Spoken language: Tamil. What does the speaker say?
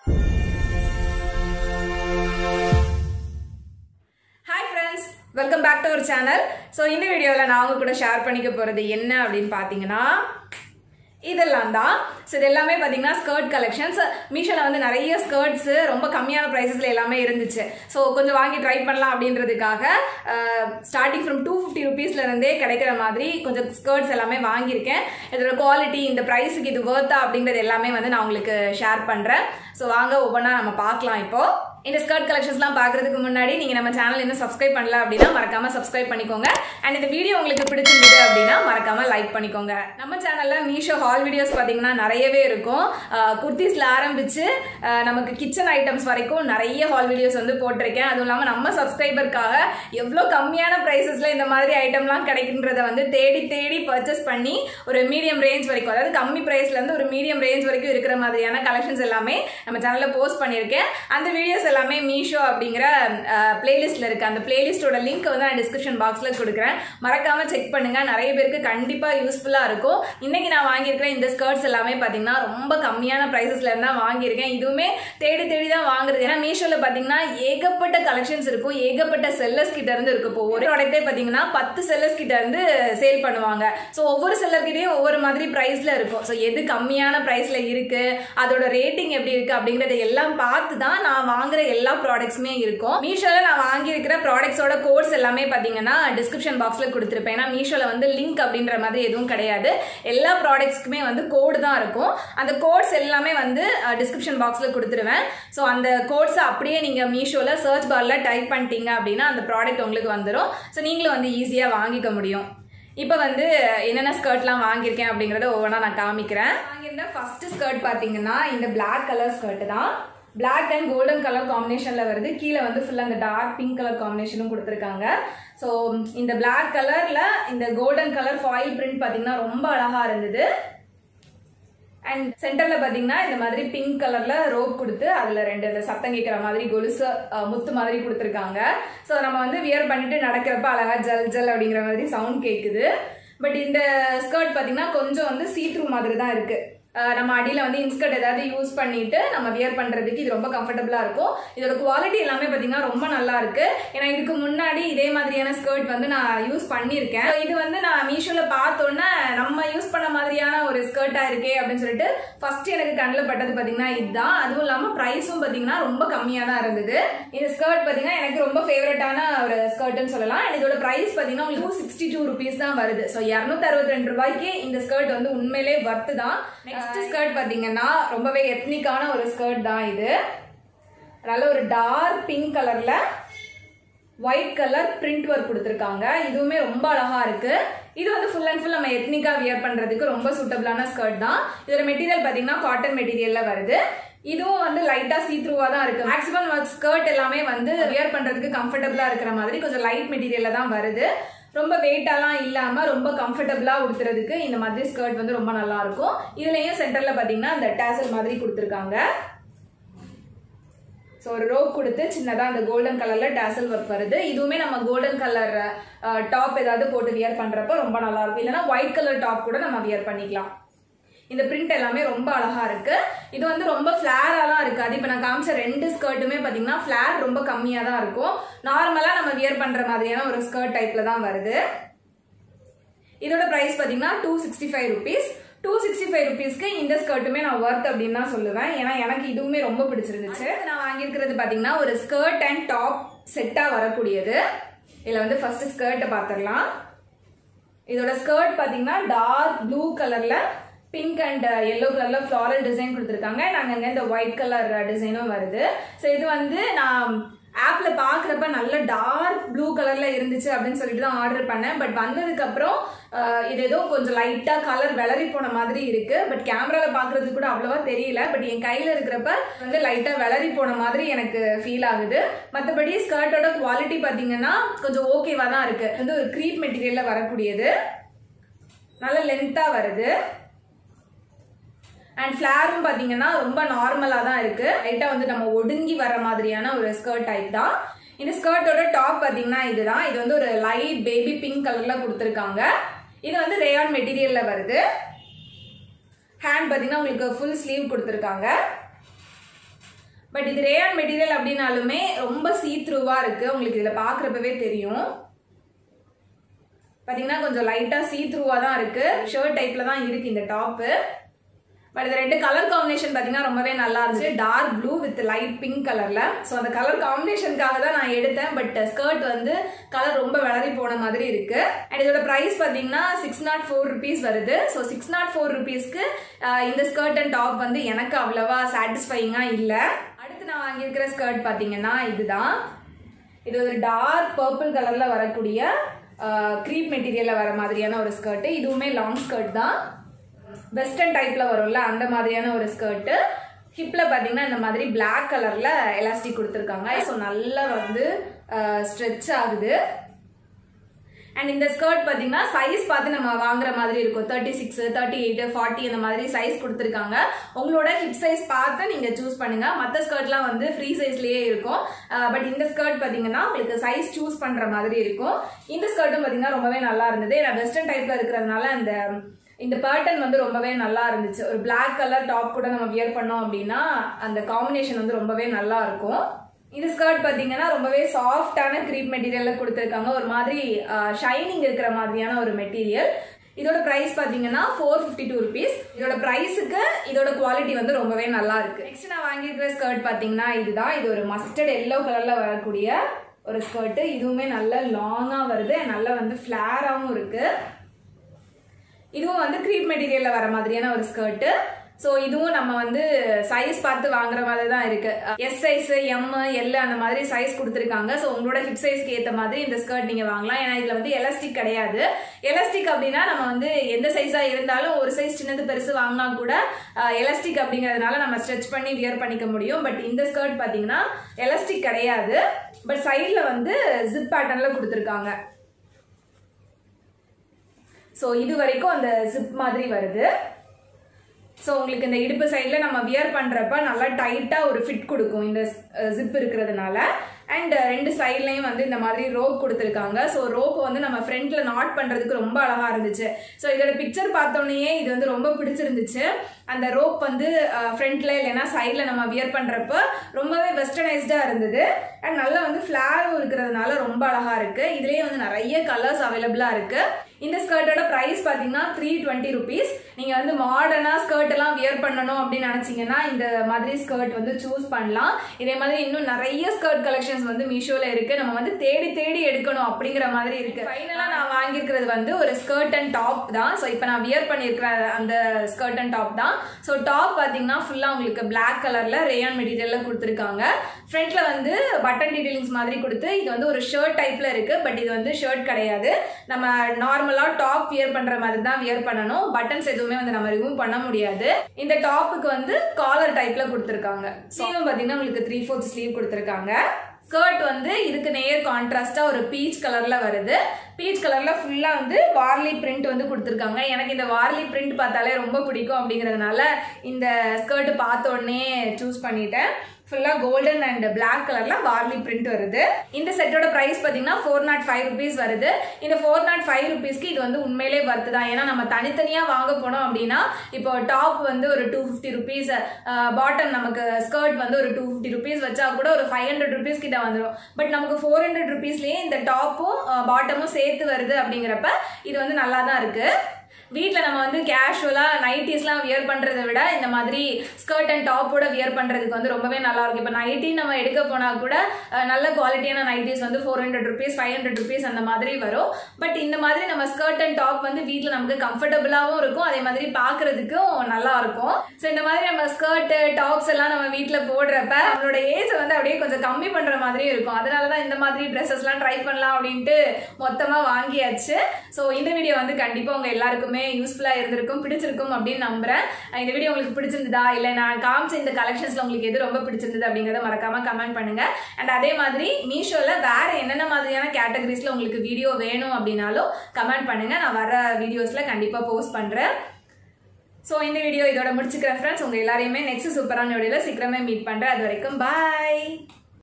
hi friends welcome back to our channel so இந்த வீடியோவில் நான் உங்க கூட ஷேர் பண்ணிக்க போகிறது என்ன அப்படின்னு பார்த்தீங்கன்னா இதெல்லாம் தான் ஸோ இது எல்லாமே பார்த்தீங்கன்னா ஸ்கர்ட் கலெக்ஷன்ஸ் மீஷோவில் வந்து நிறைய ஸ்கர்ட்ஸு ரொம்ப கம்மியான ப்ரைஸஸில் எல்லாமே இருந்துச்சு ஸோ கொஞ்சம் வாங்கி ட்ரை பண்ணலாம் அப்படின்றதுக்காக ஸ்டார்டிங் ஃப்ரம் டூ ஃபிஃப்டி ருபீஸ்லேருந்தே கிடைக்கிற மாதிரி கொஞ்சம் ஸ்கர்ட்ஸ் எல்லாமே வாங்கியிருக்கேன் இதோட குவாலிட்டி இந்த ப்ரைஸுக்கு இது வேர்த்தா அப்படிங்கிறது எல்லாமே வந்து நான் உங்களுக்கு ஷேர் பண்ணுறேன் ஸோ வாங்க ஒவ்வொன்றா நம்ம பார்க்கலாம் இப்போது இந்த ஸ்கர்ட் கலெக்ஷன்ஸ்லாம் பார்க்கறதுக்கு முன்னாடி நீங்கள் நம்ம சேனல் இன்னும் சப்ஸ்கிரைப் பண்ணல அப்படின்னா மறக்காம சப்ஸ்கிரைப் பண்ணிக்கோங்க அண்ட் இந்த வீடியோ உங்களுக்கு பிடிச்சிருந்தது அப்படின்னா மறக்காம லைக் பண்ணிக்கோங்க நம்ம சேனல்ல மீஷோ ஹால் வீடியோஸ் பார்த்தீங்கன்னா நிறையவே இருக்கும் குர்த்திஸ்ல ஆரம்பிச்சு அஹ், நமக்கு கிச்சன் ஐட்டம்ஸ் வரைக்கும் நிறைய ஹால் வீடியோஸ் வந்து போட்டிருக்கேன் அதுவும் இல்லாமல் நம்ம சப்ஸ்கிரைபருக்காக எவ்வளோ கம்மியான ப்ரைஸஸ்ல இந்த மாதிரி ஐட்டம்லாம் கிடைக்குன்றத வந்து தேடி தேடி பர்ச்சேஸ் பண்ணி ஒரு மீடியம் ரேஞ்ச் வரைக்கும் அதாவது கம்மி ப்ரைஸ்ல இருந்து ஒரு மீடியம் ரேஞ்ச் வரைக்கும் இருக்கிற மாதிரியான கலெக்ஷன்ஸ் எல்லாமே நம்ம சேனல்ல போஸ்ட் பண்ணியிருக்கேன் அந்த வீடியோஸ் எல்லாமே மீஷோ அப்படிங்கிற பிளேலிஸ்ட்ல இருக்கு அந்த பிளேலிஸ்டோட லிங்க் வந்து நான் டிஸ்கிரிப்ஷன் பாக்ஸ்ல கொடுக்குறேன் மறக்காம செக் பண்ணுங்க நிறைய பேருக்கு கண்டிப்பா யூஸ்ஃபுல்லா இருக்கும் இன்னைக்கு நான் வாங்கியிருக்கிற இந்த ஸ்கர்ட்ஸ் எல்லாமே பாத்தீங்கன்னா ரொம்ப கம்மியான பிரைசஸ்ல இருந்தா வாங்கியிருக்கேன் இதுவுமே தேடி தேடி தான் வாங்குறது ஏன்னா மீஷோல பாத்தீங்கன்னா ஏகப்பட்ட கலெக்ஷன்ஸ் இருக்கும் ஏகப்பட்ட செல்லர்ஸ் கிட்ட இருந்து இருக்கு இப்போ ஒரு ப்ராடக்ட்டே பாத்தீங்கன்னா பத்து செல்லர்ஸ் கிட்ட இருந்து சேல் பண்ணுவாங்க ஸோ ஒவ்வொரு செல்லர் கிட்டயும் ஒவ்வொரு மாதிரி பிரைஸ்ல இருக்கும் ஸோ எது கம்மியான பிரைஸ்ல இருக்கு அதோட ரேட்டிங் எப்படி இருக்கு அப்படிங்கறத எல்லாம் பார்த்து தான் நான் வாங்குற எல்லா ப்ராடக்ட்ஸுமே இருக்கும் மீஷோல நான் வாங்கியிருக்கிற ப்ராடக்ட்ஸோட கோர்ஸ் எல்லாமே பாத்தீங்கன்னா டிஸ்கிரிப்ஷன் பாக்ஸ்ல கொடுத்துருப்பேன் ஏன்னா மீஷோல வந்து லிங்க் அப்படின்ற மாதிரி எதுவும் கிடையாது எல்லா ப்ராடக்ட்ஸ்க்குமே வந்து கோடு தான் இருக்கும் அந்த கோட்ஸ் எல்லாமே வந்து டிஸ்கிரிப்ஷன் பாக்ஸ்ல கொடுத்துருவேன் ஸோ அந்த கோட்ஸை அப்படியே நீங்க மீஷோல சர்ச் பார்ல டைப் பண்ணிட்டீங்க அப்படின்னா அந்த ப்ராடக்ட் உங்களுக்கு வந்துடும் ஸோ நீங்களும் வந்து ஈஸியா வாங்கிக்க முடியும் இப்போ வந்து என்னென்ன ஸ்கர்ட்லாம் வாங்கியிருக்கேன் அப்படிங்கறத ஒவ்வொன்றா நான் காமிக்கிறேன் வாங்கியிருந்த ஃபர்ஸ்ட் ஸ்கர்ட் பார்த்தீங்கன்னா இந்த Black கலர் ஸ்கர்ட் தான் Black அண்ட் கோல்டன் கலர் காம்பினேஷனில் வருது கீழே வந்து ஃபுல்லாக அந்த டார்க் பிங்க் கலர் காம்பினேஷனும் கொடுத்துருக்காங்க ஸோ இந்த Black கலரில் இந்த கோல்டன் கலர் ஃபாயில் பிரிண்ட் பார்த்தீங்கன்னா ரொம்ப அழகாக இருந்தது அண்ட் சென்டர்ல பாத்தீங்கன்னா இந்த மாதிரி பிங்க் கலர்ல ரோப் கொடுத்து அதுல ரெண்டு இந்த சத்தம் கேட்கிற மாதிரி கொலுசு அஹ், முத்து மாதிரி கொடுத்துருக்காங்க ஸோ நம்ம வந்து வியர் பண்ணிட்டு நடக்கிறப்ப அழகா ஜல் ஜல் அப்படிங்கிற மாதிரி சவுண்ட் கேட்குது பட் இந்த ஸ்கர்ட் பாத்தீங்கன்னா கொஞ்சம் வந்து சீத்ரூ மாதிரி தான் இருக்கு அஹ், நம்ம அடியில வந்து இன்ஸ்கர்ட் ஏதாவது யூஸ் பண்ணிட்டு நம்ம வியர் பண்றதுக்கு இது ரொம்ப கம்ஃபர்டபுளா இருக்கும் இதோட குவாலிட்டி எல்லாமே பாத்தீங்கன்னா ரொம்ப நல்லா இருக்கு ஏன்னா இதுக்கு முன்னாடி இதே மாதிரியான ஸ்கர்ட் வந்து நான் யூஸ் பண்ணியிருக்கேன் So, இது வந்து நான் மீஷோல பார்த்தோன்னே நம்ம யூஸ் பண்ண மாதிரியான ஒரு ஸ்கர்ட்டா இருக்கே அப்படின்னு சொல்லிட்டு ஃபர்ஸ்ட் எனக்கு கண்ணில் பட்டது பாத்தீங்கன்னா இதுதான் அதுவும் இல்லாம பிரைஸும் பாத்தீங்கன்னா ரொம்ப கம்மியா தான் இருந்தது இந்த ஸ்கர்ட் பாத்தீங்கன்னா எனக்கு ரொம்ப ஃபேவரட்டான ஒரு ஸ்கர்ட்னு சொல்லலாம் And இதோட பிரைஸ் பாத்தீங்கன்னா உங்களுக்கு சிக்ஸ்டி டூ ருபீஸ் தான் வருது ஸோ இரநூத்தி அறுபத்தி ரெண்டு ரூபாய்க்கு இந்த ஸ்கர்ட் வந்து உண்மையிலே வர்த்து தான் நெக்ஸ்ட் ஸ்கர்ட் பாத்தீங்கன்னா ரொம்பவே எத்னிக்கான ஒரு ஸ்கர்ட் தான் இது நல்ல ஒரு டார்க் பிங்க் கலர்ல ஒயிட் கலர் பிரிண்ட் ஒர்க் கொடுத்துருக்காங்க இதுவுமே ரொம்ப அழகா இருக்கு இது வந்து ஃபுல் அண்ட் ஃபுல் நம்ம எத்னிக்கா வியர் பண்றதுக்கு ரொம்ப சூட்டபிளான ஸ்கர்ட் தான் இதோட மெட்டீரியல் பாத்தீங்கன்னா காட்டன் மெட்டீரியல்ல வருது இதுவும் வந்து லைட்டா சீத்ரூவா தான் இருக்கு மேக்ஸிமம் ஸ்கர்ட் எல்லாமே வந்து வியர் பண்றதுக்கு கம்ஃபர்டபுளா இருக்கிற மாதிரி கொஞ்சம் லைட் மெட்டீரியல்ல தான் வருது ரொம்ப வெயிட்டாலாம் இல்லாம ரொம்ப கம்ஃபர்டபுளா உடுத்துறதுக்கு இந்த மாதிரி ஸ்கர்ட் வந்து ரொம்ப நல்லா இருக்கும் இதுலயும் சென்டர்ல பாத்தீங்கன்னா இந்த டேசல் மாதிரி கொடுத்துருக்காங்க ஸோ ஒரு ரோப் கொடுத்து சின்னதாக அந்த கோல்டன் கலரில் டேசல் ஒர்க் வருது இதுவுமே நம்ம கோல்டன் கலர் டாப் ஏதாவது போட்டு வியர் பண்ணுறப்ப ரொம்ப நல்லா இருக்கும் இல்லைன்னா ஒயிட் கலர் டாப் கூட நம்ம வியர் பண்ணிக்கலாம் இந்த பிரிண்ட் எல்லாமே ரொம்ப அழகா இருக்கு இது வந்து ரொம்ப ஃபிளாராலாம் இருக்காது இப்போ நான் காமிச்ச ரெண்டு ஸ்கர்ட்டுமே பார்த்தீங்கன்னா ஃபிளார் ரொம்ப கம்மியாக தான் இருக்கும் நார்மலாக நம்ம வியர் பண்ணுற மாதிரியான ஒரு ஸ்கர்ட் டைப்பில் தான் வருது இதோட பிரைஸ் பார்த்தீங்கன்னா two sixty five rupees two sixty five ருபீஸ்க்கு இந்த ஸ்கர்ட்டுமே நான் ஒர்த் அப்படின்னு தான் சொல்லுவேன் ஏன்னா எனக்கு இதுவுமே ரொம்ப பிடிச்சிருந்துச்சு நான் வாங்கியிருக்கிறது பார்த்தீங்கன்னா ஒரு ஸ்கர்ட் அண்ட் டாப் செட்டாக வரக்கூடியது இதில் வந்து ஃபர்ஸ்ட் ஸ்கர்ட்டை பார்த்துடலாம் இதோட ஸ்கர்ட் பார்த்தீங்கன்னா டார்க் ப்ளூ கலரில் பிங்க் அண்ட் எல்லோ கலரில் ஃப்ளாரல் டிசைன் கொடுத்துருக்காங்க நாங்கள் இந்த ஒயிட் கலர் டிசைனும் வருது ஸோ இது வந்து நான் ஆப்ல பாக்குறப்ப நல்ல டார்க் ப்ளூ கலர்ல இருந்துச்சு அப்படின்னு சொல்லிட்டு தான் ஆர்டர் பண்ணேன் பட் வந்ததுக்கு அப்புறம் அஹ், இது ஏதோ கொஞ்சம் லைட்டா கலர் விளறி போன மாதிரி இருக்கு பட் கேமரால பாக்குறது கூட அவ்வளவா தெரியல பட் என் கையில இருக்கிறப்ப வந்து லைட்டா விளறி போன மாதிரி எனக்கு ஃபீல் ஆகுது மற்றபடி ஸ்கர்ட்டோட குவாலிட்டி பாத்தீங்கன்னா கொஞ்சம் ஓகேவா தான் இருக்கு இது வந்து ஒரு க்ரீப் மெட்டீரியல்ல வரக்கூடியது நல்ல லென்த்தா வருது அண்ட் ஃபிளாரும் பார்த்தீங்கன்னா ரொம்ப நார்மலாக தான் இருக்கு லைட்டாக வந்து நம்ம ஒடுங்கி வர மாதிரியான ஒரு ஸ்கர்ட் டைப் தான் இந்த ஸ்கர்ட்டோட டாப் பார்த்தீங்கன்னா இதுதான் இது வந்து ஒரு லைட் பேபி பிங்க் கலர்ல கொடுத்துருக்காங்க இது வந்து ரேயான் மெட்டீரியல்ல வருது ஹேண்ட் பார்த்தீங்கன்னா உங்களுக்கு ஃபுல் ஸ்லீவ் கொடுத்துருக்காங்க பட் இது ரேயான் மெட்டீரியல் அப்படின்னாலுமே ரொம்ப சீத்ரூவா இருக்கு உங்களுக்கு இதுல பாக்குறப்பவே தெரியும் பாத்தீங்கன்னா கொஞ்சம் லைட்டா சீத்ரூவா தான் இருக்கு ஷர்ட் டைப்ல தான் இருக்கு இந்த டாப்பு பட் இது ரெண்டு கலர் காம்பினேஷன் பார்த்தீங்கன்னா ரொம்பவே நல்லா இருந்துச்சு dark blue with light pink கலர்ல ஸோ அந்த கலர் காம்பினேஷனுக்காக தான் நான் எடுத்தேன் பட் ஸ்கர்ட் வந்து கலர் ரொம்ப விளறி போன மாதிரி இருக்கு அண்ட் இதோட ப்ரைஸ் பார்த்தீங்கன்னா சிக்ஸ் நாட் ஃபோர் ருபீஸ் வருது ஸோ சிக்ஸ் நாட் ஃபோர் ருபீஸ்க்கு இந்த ஸ்கர்ட் அண்ட் டாப் வந்து எனக்கு அவ்வளவா சாட்டிஸ்ஃபைங்காக இல்லை அடுத்து நான் வாங்கியிருக்கிற ஸ்கர்ட் பார்த்தீங்கன்னா இதுதான் இது ஒரு டார்க் பர்பிள் கலர்ல வரக்கூடிய க்ரீப் மெட்டீரியல்ல வர மாதிரியான ஒரு ஸ்கர்ட் இதுவுமே லாங் ஸ்கர்ட் தான் வெஸ்டர்ன் டைப்ல வரும்ல அந்த மாதிரியான ஒரு ஸ்கர்ட்டு ஹிப்ல பாத்தீங்கன்னா இந்த மாதிரி Black கலர்ல எலாஸ்டிக் கொடுத்துருக்காங்க ஸோ நல்லா வந்து ஸ்ட்ரெச் ஆகுது அண்ட் இந்த ஸ்கர்ட் பார்த்தீங்கன்னா சைஸ் பார்த்து நம்ம வாங்குற மாதிரி இருக்கும் thirty six thirty eight forty அந்த மாதிரி சைஸ் கொடுத்துருக்காங்க உங்களோட ஹிப் சைஸ் பார்த்து நீங்க சூஸ் பண்ணுங்க மற்ற ஸ்கர்ட்லாம் வந்து ஃப்ரீ சைஸ்லயே இருக்கும் பட் இந்த ஸ்கர்ட் பார்த்தீங்கன்னா உங்களுக்கு சைஸ் சூஸ் பண்ற மாதிரி இருக்கும் இந்த ஸ்கர்ட்டும் பார்த்தீங்கன்னா ரொம்பவே நல்லா இருந்தது ஏன்னா வெஸ்டர்ன் டைப்ல இருக்கிறதுனால அந்த இந்த பேட்டர்ன் வந்து ரொம்பவே நல்லா இருந்துச்சு ஒரு Black கலர் டாப் கூட நம்ம வியர் பண்ணோம் அப்படின்னா அந்த காம்பினேஷன் வந்து ரொம்பவே நல்லா இருக்கும் இந்த ஸ்கர்ட் பாத்தீங்கன்னா ரொம்பவே சாஃப்டான க்ரீப் மெட்டீரியல்ல கொடுத்துருக்காங்க ஒரு மாதிரி ஷைனிங் இருக்கிற மாதிரியான ஒரு மெட்டீரியல் இதோட பிரைஸ் பாத்தீங்கன்னா ஃபோர் ஃபிஃப்டி டூ ருபீஸ் இதோட பிரைஸுக்கு இதோட குவாலிட்டி வந்து ரொம்பவே நல்லா இருக்கு நெக்ஸ்ட் நான் வாங்கியிருக்கிற ஸ்கர்ட் பாத்தீங்கன்னா இதுதான் இது ஒரு மஸ்டர்ட் எல்லோ கலர்ல வரக்கூடிய ஒரு ஸ்கர்ட் இதுவுமே நல்ல லாங்கா வருது நல்லா வந்து ஃபிளாராவும் இருக்கு இதுவும் வந்து க்ரீப் மெட்டீரியல்ல வர மாதிரியான ஒரு ஸ்கர்ட் ஸோ இதுவும் நம்ம வந்து சைஸ் பார்த்து வாங்குற மாதிரி தான் இருக்கு எஸ் சைஸ் எம் எல் அந்த மாதிரி சைஸ் கொடுத்துருக்காங்க ஸோ உங்களோட ஹிப் சைஸ்க்கு ஏற்ற மாதிரி இந்த ஸ்கர்ட் நீங்க வாங்கலாம் ஏன்னா இதுல வந்து எலாஸ்டிக் கிடையாது எலாஸ்டிக் அப்படின்னா நம்ம வந்து எந்த சைஸா இருந்தாலும் ஒரு சைஸ் சின்னது பெருசு வாங்கினா கூட எலாஸ்டிக் அப்படிங்கறதுனால நம்ம ஸ்ட்ரெச் பண்ணி வியர் பண்ணிக்க முடியும் பட் இந்த ஸ்கர்ட் பாத்தீங்கன்னா எலாஸ்டிக் கிடையாது பட் சைட்ல வந்து ஜிப் பேட்டர்ன்ல கொடுத்துருக்காங்க ஸோ இது வரைக்கும் அந்த ஜிப் மாதிரி வருது ஸோ உங்களுக்கு இந்த இடுப்பு சைடில் நம்ம வியர் பண்ணுறப்ப நல்லா டைட்டாக ஒரு ஃபிட் கொடுக்கும் இந்த ஜிப் இருக்கிறதுனால அண்ட் ரெண்டு சைட்லையும் வந்து இந்த மாதிரி ரோப் கொடுத்துருக்காங்க ஸோ ரோப் வந்து நம்ம ஃப்ரண்ட்ல நாட் பண்ணுறதுக்கு ரொம்ப அழகா இருந்துச்சு ஸோ இதோட பிக்சர் பார்த்தோன்னே இது வந்து ரொம்ப பிடிச்சிருந்துச்சு அந்த ரோப் வந்து ஃப்ரண்ட்ல இல்லைன்னா சைடில் நம்ம வியர் பண்ணுறப்ப ரொம்பவே வெஸ்டர்னைஸ்டாக இருந்தது அண்ட் நல்லா வந்து ஃப்ளாரும் இருக்கிறதுனால ரொம்ப அழகா இருக்கு இதுலேயே வந்து நிறைய கலர்ஸ் அவைலபிளாக இருக்கு இந்த ஸ்கர்ட்டோட ப்ரைஸ் பார்த்தீங்கன்னா த்ரீ டுவெண்ட்டி ருபீஸ் நீங்கள் வந்து மாடர்னாக ஸ்கர்ட் எல்லாம் வியர் பண்ணணும் அப்படின்னு நினச்சிங்கன்னா இந்த மாதிரி ஸ்கர்ட் வந்து சூஸ் பண்ணலாம் இதே மாதிரி இன்னும் நிறைய ஸ்கர்ட் கலெக்ஷன்ஸ் வந்து மீஷோவில் இருக்கு நம்ம வந்து தேடி தேடி எடுக்கணும் அப்படிங்கிற மாதிரி இருக்கு ஃபைனலாக நான் வாங்கியிருக்கிறது வந்து ஒரு ஸ்கர்ட் அண்ட் டாப் தான் ஸோ இப்போ நான் வியர் பண்ணியிருக்கிற அந்த ஸ்கர்ட் அண்ட் டாப் தான் ஸோ டாப் பார்த்தீங்கன்னா ஃபுல்லாக உங்களுக்கு Black கலரில் ரேயான் மெட்டீரியலில் கொடுத்துருக்காங்க ஃப்ரண்ட்ல வந்து பட்டன் டீடைலிங்ஸ் மாதிரி கொடுத்து இது வந்து ஒரு ஷர்ட் டைப்ல இருக்கு பட் இது வந்து ஷர்ட் கிடையாது நம்ம நார்மலா டாப் வியர் பண்ற மாதிரி தான் வியர் பண்ணணும் பட்டன்ஸ் எதுவுமே வந்து நம்ம ரிமூவ் பண்ண முடியாது இந்த டாப்புக்கு வந்து காலர் டைப்ல கொடுத்துருக்காங்க ஸ்லீவும் பாத்தீங்கன்னா உங்களுக்கு த்ரீ ஃபோர்த் ஸ்லீவ் கொடுத்துருக்காங்க ஸ்கர்ட் வந்து இதுக்கு நேர் கான்ட்ராஸ்டா ஒரு பீச் கலர்ல வருது பீச் கலர்ல ஃபுல்லா வந்து வார்லி பிரிண்ட் வந்து கொடுத்துருக்காங்க எனக்கு இந்த வார்லி பிரிண்ட் பார்த்தாலே ரொம்ப பிடிக்கும் அப்படிங்கறதுனால இந்த ஸ்கர்ட் பார்த்த உடனே சூஸ் பண்ணிட்டேன் ஃபுல்லாக கோல்டன் அண்ட் பிளாக் கலர்ல வார்லி பிரிண்ட் வருது இந்த செட்டோட ப்ரைஸ் பார்த்தீங்கன்னா ஃபோர் நாட் ஃபைவ் ருபீஸ் வருது இந்த ஃபோர் நாட் ஃபைவ் ருபீஸ்க்கு இது வந்து உண்மையிலே வர்த்து தான் ஏன்னா நம்ம தனித்தனியாக வாங்க போனோம் அப்படின்னா இப்போ டாப் வந்து ஒரு டூ ஃபிஃப்டி ருபீஸ் பாட்டம் நமக்கு ஸ்கர்ட் வந்து ஒரு டூ ஃபிஃப்டி ருபீஸ் வச்சா கூட ஒரு ஃபைவ் ஹண்ட்ரட் ருபீஸ் கிட்ட வந்துடும் பட் நமக்கு ஃபோர் ஹண்ட்ரட் ருபீஸ்லேயே இந்த டாப்பும் பாட்டமும் சேர்த்து வருது அப்படிங்கிறப்ப இது வந்து நல்லா தான் இருக்கு வீட்டில் நம்ம வந்து கேஷுவலாக நைட்டிஸ்லாம் வியர் பண்ணுறதை விட இந்த மாதிரி ஸ்கர்ட் அண்ட் டாப்போட வியர் பண்ணுறதுக்கு வந்து ரொம்பவே நல்லா இருக்கும் இப்போ நைட்டி நம்ம எடுக்க போனால் கூட அஹ், நல்ல குவாலிட்டியான நைட்டிஸ் வந்து four hundred rupees five hundred rupees அந்த மாதிரி வரும் பட் இந்த மாதிரி நம்ம ஸ்கர்ட் அண்ட் டாப் வந்து வீட்டில் நமக்கு கம்ஃபர்டபுளாகவும் இருக்கும் அதே மாதிரி பார்க்கறதுக்கும் நல்லா இருக்கும் ஸோ இந்த மாதிரி நம்ம ஸ்கர்ட் டாப்ஸ் எல்லாம் நம்ம வீட்டில் போடுறப்ப நம்மளோட ஏஜ் வந்து அப்படியே கொஞ்சம் கம்மி பண்ணுற மாதிரி இருக்கும் அதனால தான் இந்த மாதிரி ட்ரெஸ்ஸஸ்லாம் ட்ரை பண்ணலாம் அப்படின்ட்டு மொத்தமாக வாங்கியாச்சு ஸோ இந்த வீடியோ வந்து கண்டிப்பாக உங்கள் எல்லாருக்குமே யூஸ்ஃபுல்லாக இருந்திருக்கும் பிடிச்சிருக்கும் அப்படின்னு நம்புறேன் இந்த வீடியோ உங்களுக்கு பிடிச்சிருந்ததா இல்லை நான் காமிச்ச இந்த கலெக்ஷன்ஸில் உங்களுக்கு எது ரொம்ப பிடிச்சிருந்தது அப்படிங்கிறத மறக்காம கமெண்ட் பண்ணுங்க அண்ட் அதே மாதிரி மீஷோவில் வேற என்னென்ன மாதிரியான கேட்டகரிஸில் உங்களுக்கு வீடியோ வேணும் அப்படின்னாலும் கமெண்ட் பண்ணுங்க நான் வர வீடியோஸில் கண்டிப்பாக போஸ்ட் பண்ணுறேன் ஸோ இந்த வீடியோ இதோட முடிச்சுக்கிறேன் ஃப்ரெண்ட்ஸ் உங்கள் எல்லாரையுமே நெக்ஸ்ட் சூப்பரான வீடியோவில் சீக்கிரமே மீட் பண்ணுறேன் அது வரைக்கும் பாய்